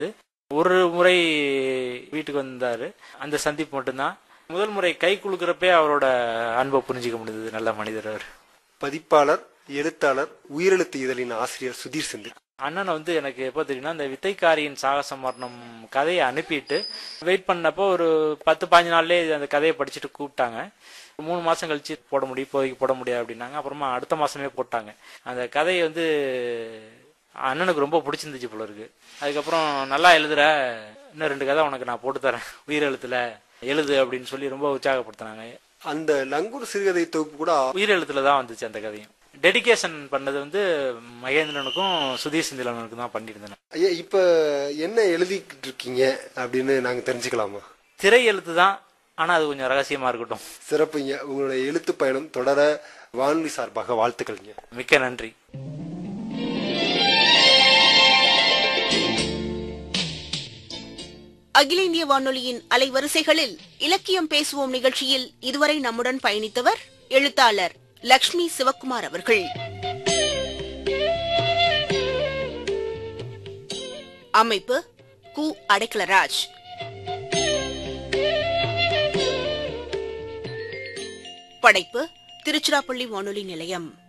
ஒரு முறை வீட்டுக்கு வந்தாரு அந்த சந்திப்பு மட்டும்தான் முதல் முறை கை குலுக்கிறப்பே அவரோட அன்பை புரிஞ்சிக்க முடிந்தது நல்ல மனிதர் அவர் பதிப்பாளர் எழுத்தாளர் உயிரெழுத்து இதழின் ஆசிரியர் சுதீர் செந்தில் அண்ணனை வந்து எனக்கு எப்போ தெரியும்னா இந்த வித்தைக்காரியின் சாகச மரணம் கதையை அனுப்பிட்டு வெயிட் பண்ணப்போ ஒரு பத்து பாஞ்சு நாள்லயே அந்த கதையை படிச்சுட்டு கூப்பிட்டாங்க மூணு மாசம் கழிச்சு போட முடியும் இப்போதைக்கு போட முடியாது அப்படின்னாங்க அப்புறமா அடுத்த மாசமே போட்டாங்க அந்த கதையை வந்து அண்ணனுக்கு ரொம்ப பிடிச்சிருந்துச்சு போல இருக்கு அதுக்கப்புறம் நல்லா எழுதுற இன்னும் ரெண்டு கதை உனக்கு நான் போட்டு தரேன் உயிரெழுத்துல எழுது அப்படின்னு சொல்லி ரொம்ப உற்சாகப்படுத்தினாங்க அந்த லங்கூர் சிறுகதை தொகுப்பு கூட உயிரெழுத்துல தான் வந்துச்சு அந்த கதையும் டெடிகேஷன் பண்ணது வந்து மகேந்திரனுக்கும் சுதீர் செந்திலனுக்கும் தான் பண்ணியிருந்தேன் ஐயா இப்ப என்ன எழுதிக்கிட்டு இருக்கீங்க அப்படின்னு நாங்க தெரிஞ்சுக்கலாமா திரை எழுத்து தான் ஆனா அது கொஞ்சம் ரகசியமா இருக்கட்டும் சிறப்புங்க உங்களுடைய எழுத்து பயணம் தொடர வானொலி சார்பாக வாழ்த்துக்கள்ங்க மிக்க நன்றி அகில இந்திய வானொலியின் அலைவரிசைகளில் இலக்கியம் பேசுவோம் நிகழ்ச்சியில் இதுவரை நம்முடன் பயணித்தவர் எழுத்தாளர் லக்ஷ்மி சிவக்குமார் அவர்கள் அமைப்பு கு அடைக்கலராஜ் படைப்பு திருச்சிராப்பள்ளி வானொலி நிலையம்